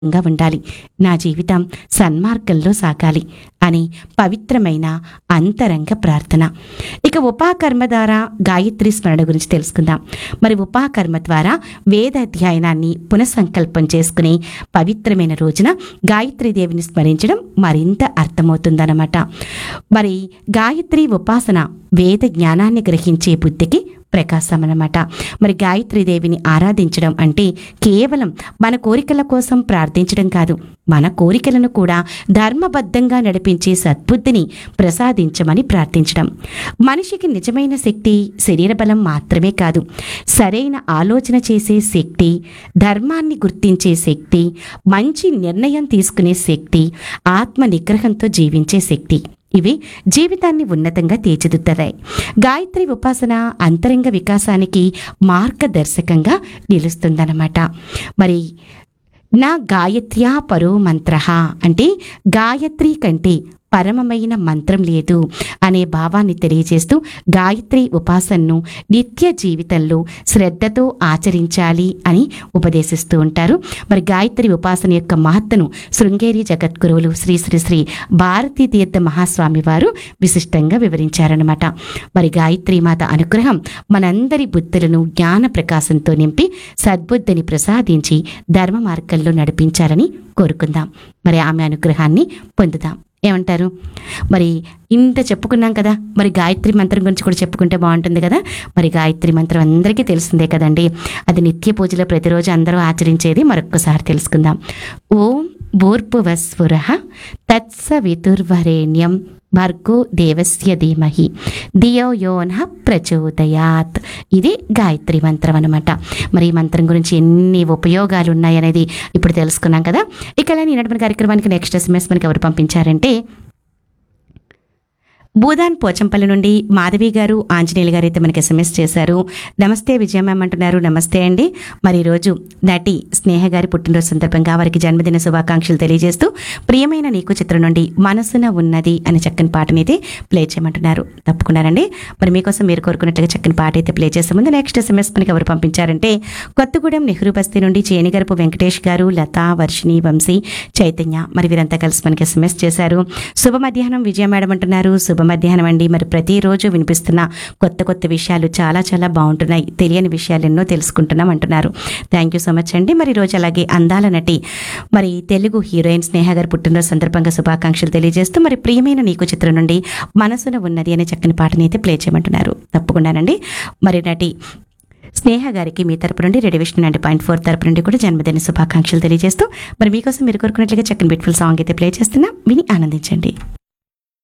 గా ఉండాలి నా జీవితం సన్మార్గంలో సాగాలి అని పవిత్రమైన అంతరంగ ప్రార్థన ఇక ఉపాకర్మ ద్వారా గాయత్రి స్మరణ గురించి తెలుసుకుందాం మరి ఉపాకర్మ ద్వారా వేద అధ్యయనాన్ని పునఃసంకల్పం చేసుకుని పవిత్రమైన రోజున గాయత్రి దేవిని స్మరించడం మరింత అర్థమవుతుందన్నమాట మరి గాయత్రి ఉపాసన వేద జ్ఞానాన్ని గ్రహించే బుద్ధికి ప్రకాశం అన్నమాట మరి గాయత్రి దేవిని ఆరాధించడం అంటే కేవలం మన కోరికల కోసం ప్రార్థించడం కాదు మన కోరికలను కూడా ధర్మబద్ధంగా నడిపించే సద్బుద్ధిని ప్రసాదించమని ప్రార్థించడం మనిషికి నిజమైన శక్తి శరీర బలం మాత్రమే కాదు సరైన ఆలోచన చేసే శక్తి ధర్మాన్ని గుర్తించే శక్తి మంచి నిర్ణయం తీసుకునే శక్తి ఆత్మ నిగ్రహంతో జీవించే శక్తి ఇవి జీవితాన్ని ఉన్నతంగా తీర్చిదిద్దుతాయి గాయత్రి ఉపాసన అంతరంగ వికాసానికి మార్గదర్శకంగా నిలుస్తుందన్నమాట మరి నా గాయత్ర్యా పరో మంత్ర అంటే గాయత్రి కంటే పరమమైన మంత్రం లేదు అనే భావాన్ని తెలియజేస్తూ గాయత్రి ఉపాసనను నిత్య జీవితంలో శ్రద్ధతో ఆచరించాలి అని ఉపదేశిస్తూ ఉంటారు మరి గాయత్రి ఉపాసన యొక్క మహత్తను శృంగేరి జగద్గురువులు శ్రీ శ్రీ శ్రీ భారతీ తీర్థ మహాస్వామి వారు విశిష్టంగా వివరించారనమాట మరి గాయత్రి మాత అనుగ్రహం మనందరి బుద్ధులను జ్ఞాన ప్రకాశంతో నింపి సద్బుద్ధిని ప్రసాదించి ధర్మ మార్గంలో నడిపించాలని కోరుకుందాం మరి ఆమె అనుగ్రహాన్ని పొందుదాం ఏమంటారు మరి ఇంత చెప్పుకున్నాం కదా మరి గాయత్రి మంత్రం గురించి కూడా చెప్పుకుంటే బాగుంటుంది కదా మరి గాయత్రి మంత్రం అందరికీ తెలిసిందే కదండి అది నిత్య పూజలో ప్రతిరోజు అందరూ ఆచరించేది మరొక్కసారి తెలుసుకుందాం ఓం భూర్భువస్ఫుర తత్సవితుర్వరేణ్యం భర్గో దేవస్య ధీమహి ధియో యోన ప్రచోదయాత్ ఇది గాయత్రి మంత్రం అనమాట మరి ఈ మంత్రం గురించి ఎన్ని ఉపయోగాలు ఉన్నాయనేది ఇప్పుడు తెలుసుకున్నాం కదా ఇక ఇలా ఈనాటి కార్యక్రమానికి నెక్స్ట్ ఎస్ఎంఎస్ మనకి ఎవరు పంపించారంటే భూదాన్ పోచంపల్లి నుండి మాధవి గారు ఆంజనేయులు గారు అయితే మనకి ఎస్ఎంఎస్ చేశారు నమస్తే విజయ మ్యామ్ అంటున్నారు నమస్తే అండి మరి ఈరోజు నటి స్నేహ గారి పుట్టినరోజు సందర్భంగా వారికి జన్మదిన శుభాకాంక్షలు తెలియజేస్తూ ప్రియమైన నీకు చిత్రం నుండి మనసున ఉన్నది అనే చక్కని పాటని అయితే ప్లే చేయమంటున్నారు తప్పకుండానండి మరి మీకోసం మీరు కోరుకున్నట్లుగా చక్కని పాట అయితే ప్లే చేసే ముందు నెక్స్ట్ ఎస్ఎంఎస్ మనకి ఎవరు పంపించారంటే కొత్తగూడెం నెహ్రూ బస్తీ నుండి చేనిగరపు వెంకటేష్ గారు లత వర్షిణి వంశీ చైతన్య మరి వీరంతా కలిసి మనకి ఎస్ఎంఎస్ చేశారు శుభ మధ్యాహ్నం విజయ మేడం అంటున్నారు శుభ మధ్యాహ్నం అండి మరి ప్రతిరోజు వినిపిస్తున్న కొత్త కొత్త విషయాలు చాలా చాలా బాగుంటున్నాయి తెలియని విషయాలు ఎన్నో తెలుసుకుంటున్నాం అంటున్నారు థ్యాంక్ యూ సో మచ్ అండి మరి రోజు అలాగే అందాల నటి మరి తెలుగు హీరోయిన్ స్నేహ గారి పుట్టినరోజు సందర్భంగా శుభాకాంక్షలు తెలియజేస్తూ మరి ప్రియమైన నీకు చిత్రం నుండి మనసున ఉన్నది అనే చక్కని పాటని అయితే ప్లే చేయమంటున్నారు తప్పకుండానండి మరి నటి స్నేహ గారికి మీ తరపు నుండి రెడివిషన్ నైంటీ పాయింట్ ఫోర్ తరపు నుండి కూడా జన్మదిన శుభాకాంక్షలు తెలియజేస్తూ మరి మీకోసం మీరు కోరుకున్నట్లుగా చక్కని బ్యూటిఫుల్ సాంగ్ అయితే ప్లే చేస్తున్నా విని ఆనందించండి